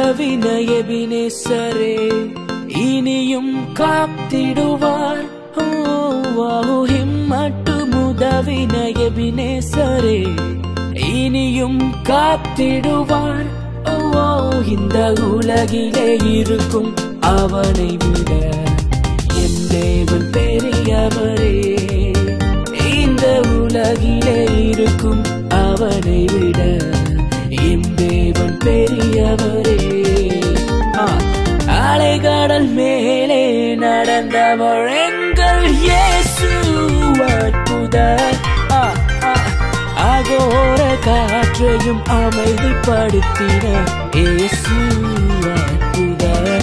வினயபினேசரே இனியும் காத்திடுவார் ஓ ஹிம்மட்டு முதவினயபினேசரே இனியும் காத்திடுவார் ஓ இந்த உலகிலே இருக்கும் அவனை விட என் தேவன் பெரியவரே இந்த உலகிலே இருக்கும் அவனை விட என் தேவன் பெரியவரே ஆ, அலைகடல் மேலே நடந்தவர் எங்கள் இயேசு அற்புத ஆ, ஆ, அகோர காற்றையும் அமைதிப்படுத்தின இயேசு அற்புத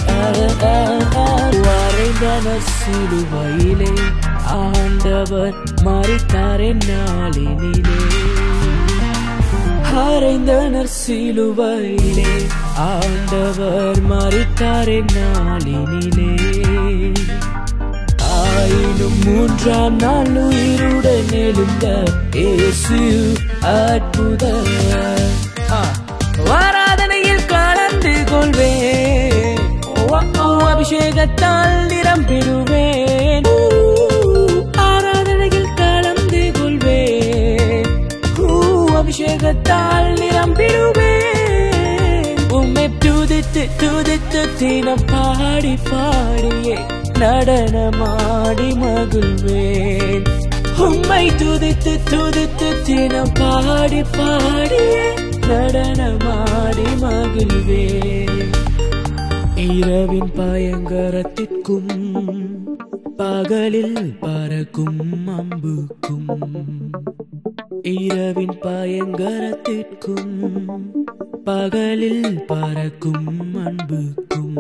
வரைந்தனர் சிலுவையிலே ஆண்டவர் மறித்தார் நாளினிலே அறைந்தனர் சிலுவையிலே ஆண்டவர் மறித்தார் நாளினிலே ஆயினும் மூன்றாம் நாள் உயிருடன் எழுந்த இயேசு அற்புத ஆராதனையில் கலந்து கொள்வேன் ஓ, ஓ, அபிஷேகத்தால் நிறம் பெறுவேன் ஊ, ஆராதனையில் கலந்து கொள்வேன் ஊ, அபிஷேகத்தால் நிறம் பெறுவேன் உம்மை துதித்து துதித்து தினம் பாடி பாடியே நடனமாடி மகிழ்வேன் உம்மை துதித்து துதித்து தினம் பாடி பாடியே நடனமாடி மகிழ்வேன் இரவின் பயங்கரத்திற்கும் பகலில் பறக்கும் அம்புக்கும் இரவின் பயங்கரத்திற்கும் பகலில் பறக்கும் அன்புக்கும்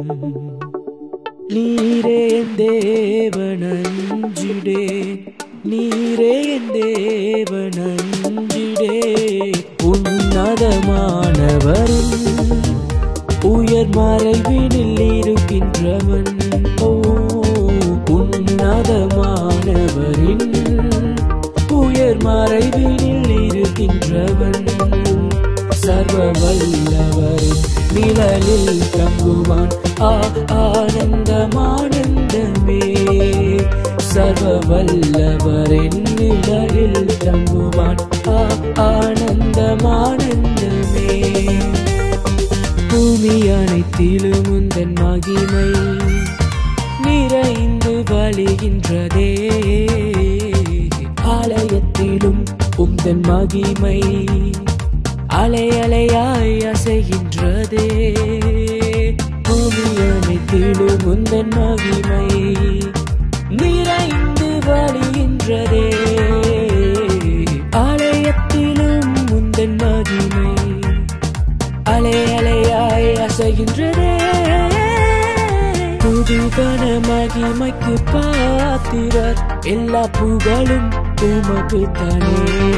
நீரே என் தேவனஞ்சிடே நீரே என் தேவனஞ்சிடே உன்னதமானவரும் உயர் மறைவினில் இருக்கின்றவன் ஓ உன்னதமானவரின் உயர் மறைவினில் இருக்கின்றவன் சர்வ வல்லவரின் நிழலில் தங்குவான் ஆ ஆனந்தமானந்தமே சர்வ வல்லவரின் நிழலில் தங்குவான் ஆ ஆனந்தமானந்தமே பூமி அனைத்திலும் உந்தன் மகிமை நிறைந்து வழிகின்றதே ஆலயத்திலும் உந்தன் மகிமை அலை அலையாய் அசைகின்றதே பூமி அனைத்திலும் உந்தன் மகிமை நிறைந்து வழிகின்றதே ஆலயத்திலும் உந்தன் மகிமை அலை அலையாய் அசைகின்றதே புதுகன மகிமைக்கு பாத்திரர் எல்லா புகழும் உமக்கு தானே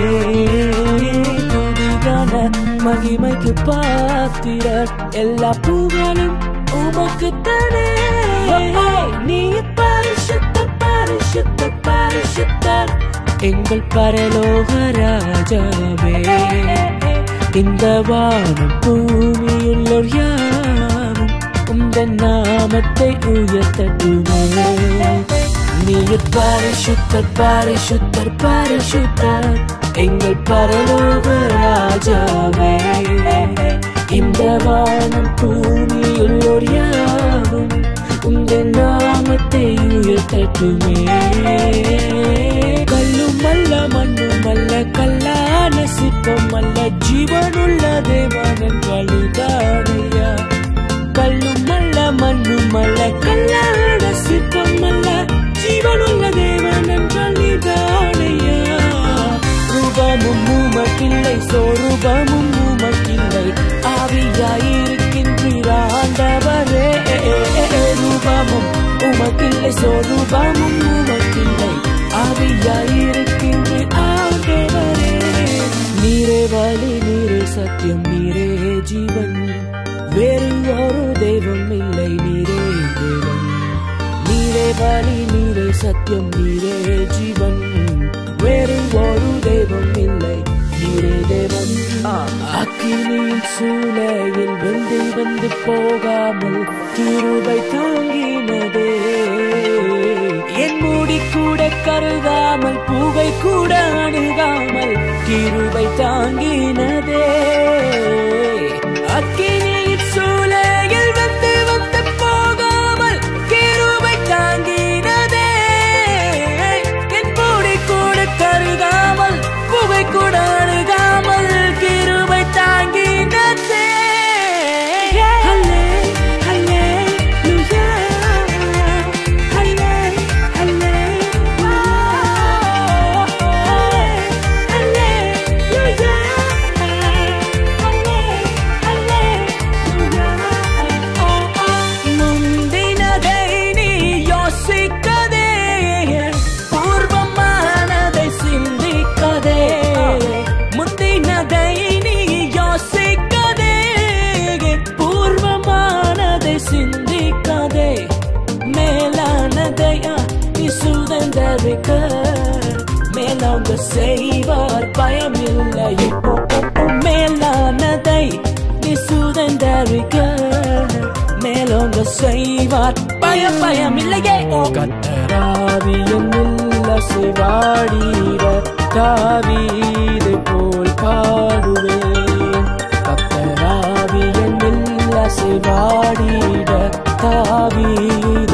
புதுகன மகிமைக்கு பாத்திரர் எல்லா புகழும் உமக்கு தானே நீ பரிசுத்த பரிசுத்த பரிசுத்தர் எங்கள் பரலோக ராஜாவே இந்த வானம் பூமியுள்ளோர் யாவும் உந்தன் நாமத்தை உயர்த்தட்டுமே நீர் பரிசுத்தர் பரிசுத்தர் பரிசுத்தர் எங்கள் பரலோக ராஜாவே இந்த வானம் பூமியுள்ளோர் யாவும் உந்தன் நாமத்தை உயர்த்தட்டுமே கல்லும் அல்ல மண்ணும் அல்ல கல்லான சிற்பம் அல்ல ஜீவனுள்ள தேவனன் வழிதானையா கல்லும் அல்ல மண்ணும் அல்ல கல்லான சிற்பம் அல்ல ஜீவனுள்ள தேவனன் வழிதானையா ரூபமும் உமக்கில்லை சோரூபமும் உமக்கில்லை ஆவியாயிருக்கின்றீர் ஆண்டவரே ரூபமும் உமக்கில்லை சோரூபமும் உமக்கில்லை ஆவியாயிருக்கின்றீர் ஆண்டவரே நீரே வழி நீரே சத்தியம் நீரே ஜீவன் வேறு ஒரு தெய்வம் இல்லை நீரே தேவன் நீரே வழி நீரே சத்தியம் நீரே ஜீவன் வேறு ஒரு தெய்வம் இல்லை நீரே தேவன் அக்க அக்கினியின் சூளையில் வெந்து வந்து போகாமல் கிருபை தாங்கினதே என் மூடி கூட கருகாமல் பூவை கூட அணுகாமல் கிருபை தாங்கினதே அக்கினியின் சூளையில் வந்து வந்து போகாமல் கிருபை தாங்கினதே என் மூடி கூட கருகாமல் பூவை கூட அணுகாமல் கிருபை தாங்கினதே ஹல்லே ஹல்லே லுயா ஹல்லே ஹல்லே ஹல்லே லுயா ஹல்லே ஹல்லே முந்தினதை நீ யோசிக்கதே பூர்வமானதை சிந்திக்கதே முந்தினதை நீ யோசிக்கதே பூர்வமானதை சிந்திக்கதே மேலானதையா நீ சுதந்திரிக்க மேலவங்க செய்வார் பயமில்லை மேலானதை நீ சுதந்திரிக்க மேலோங்க செய்வார் பய பயம் இல்லையே ஓ கத்தராவியின் இல்ல செய்வாடீர தாவீது போல் பாடுவேன் கத்தராவியின் இல்ல செய்வாடீர தாவீது